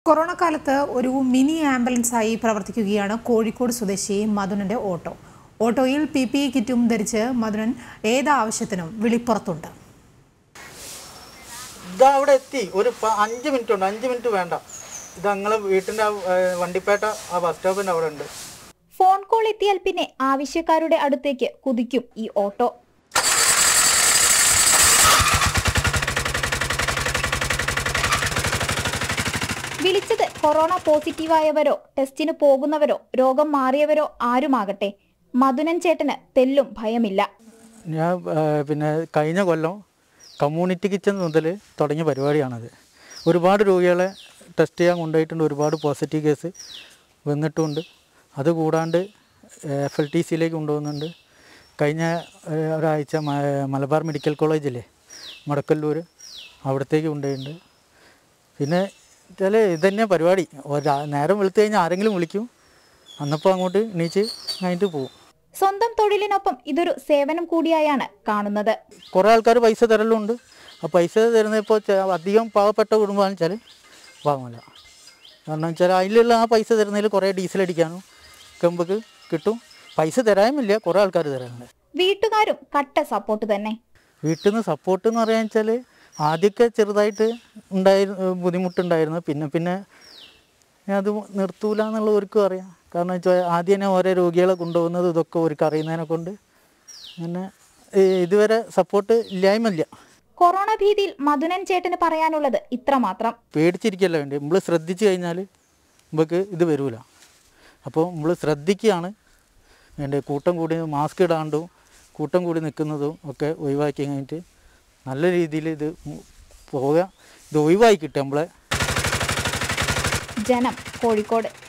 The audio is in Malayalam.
കൊറോണ കാലത്ത് ഒരു മിനി ആംബുലൻസായി പ്രവർത്തിക്കുകയാണ് കോഴിക്കോട് സ്വദേശി മധുനന്റെ ഓട്ടോ ഓട്ടോയിൽ പി പി ഇ കിറ്റും ധരിച്ച് മധുനൻ ഏതാവശ്യത്തിനും വിളിപ്പുറത്തുണ്ട് ഇതാ അവിടെ എത്തി ഒരു പ- അഞ്ച് മിനിറ്റ് ഉണ്ട് അഞ്ച് മിനിറ്റ് വേണ്ട ഇത് ഞങ്ങളെ വീട്ടിൻ്റെ വണ്ടിപ്പേട്ട ആ ബസ് സ്റ്റോപ്പിൻ്റെ അവിടെ ഉണ്ട് ഫോൺ കോൾ എത്തിയാൽ പിന്നെ ആവശ്യക്കാരുടെ അടുത്തേക്ക് കുതിക്കും ഈ ഓട്ടോ വിളിച്ചത് കൊറോണ പോസിറ്റീവായവരോ ടെസ്റ്റിന് പോകുന്നവരോ രോഗം മാറിയവരോ ആരുമാകട്ടെ മധുനൻ ചേട്ടന് തെല്ലും ഭയമില്ല ഞാൻ ആ, പിന്നെ കഴിഞ്ഞ കൊല്ലം കമ്മ്യൂണിറ്റി കിച്ചൺ മുതൽ തുടങ്ങിയ പരിപാടിയാണത് ഒരുപാട് രോഗികളെ ടെസ്റ്റ് ചെയ്യാൻ കൊണ്ടുപോയിട്ടുണ്ട് ഒരുപാട് പോസിറ്റീവ് കേസ് വന്നിട്ടുമുണ്ട് അത് കൂടാണ്ട് എഫ് എൽ ടി സിയിലേക്ക് കൊണ്ടുപോകുന്നുണ്ട് കഴിഞ്ഞ ഏ, ഒരാഴ്ച മ- മലബാർ മെഡിക്കൽ കോളേജിലെ മടക്കല്ലൂർ അവിടത്തേക്ക് കൊണ്ടുപോയിട്ടുണ്ട് പിന്നെ ചില ഇതന്നെ പരിപാടി ഒരാ- നേരം വെളുത്ത് കഴിഞ്ഞാൽ ആരെങ്കിലും വിളിക്കും അന്നപ്പോൾ അങ്ങോട്ട് എണീച്ച് കഴിഞ്ഞിട്ട് പോകും സ്വന്തം തൊഴിലിനൊപ്പം ഇതൊരു സേവനം കൂടിയായാണ് കാണുന്നത് കുറേ ആൾക്കാർ പൈസ തരലുണ്ട് ആ പൈസ തരുന്നപ്പോൾ അധികം പാവപ്പെട്ട കുടുംബമാണെന്ന് വെച്ചാൽ വാങ്ങില്ല കാരണം വെച്ചാൽ അതിലുള്ള ആ പൈസ തരുന്നതിൽ കുറേ ഡീസൽ അടിക്കാനും ഒക്കെ നമുക്ക് കിട്ടും പൈസ തരാനുമില്ല കുറേ ആൾക്കാർ തരാനുണ്ട് വീട്ടുകാരും കട്ട സപ്പോർട്ട് തന്നെ വീട്ടിൽ നിന്ന് സപ്പോർട്ട് എന്ന് പറയാൻ വെച്ചാൽ ആദ്യമൊക്കെ ചെറുതായിട്ട് ഉണ്ടായിരുന്നു ബുദ്ധിമുട്ടുണ്ടായിരുന്നു പിന്നെ പിന്നെ ഞാൻ അത് നിർത്തൂല എന്നുള്ളവർക്കും അറിയാം കാരണം വെച്ചാൽ ആദ്യം തന്നെ ഓരോ രോഗികളെ കൊണ്ടുപോകുന്നത് ഇതൊക്കെ അവർക്ക് അറിയുന്നതിനെ കൊണ്ട് അങ്ങനെ ഈ ഇതുവരെ സപ്പോർട്ട് ഇല്ലായ്മയില്ല കൊറോണ ഭീതിയിൽ മധുനൻ ചേട്ടന് പറയാനുള്ളത് ഇത്രമാത്രം പേടിച്ചിരിക്കല്ല വേണ്ടി നമ്മൾ ശ്രദ്ധിച്ചു കഴിഞ്ഞാൽ നമുക്ക് ഇത് വരൂല അപ്പോൾ നമ്മൾ ശ്രദ്ധിക്കുകയാണ് വേണ്ടത് കൂട്ടം കൂടി മാസ്ക് ഇടാണ്ടും കൂട്ടം കൂടി നിൽക്കുന്നതും ഒക്കെ ഒഴിവാക്കി കഴിഞ്ഞിട്ട് നല്ല രീതിയിൽ ഇത് മു- പോവുക ഇത് ഒഴിവാക്കി കിട്ടുക നമ്മളെ ജനം കോഴിക്കോട്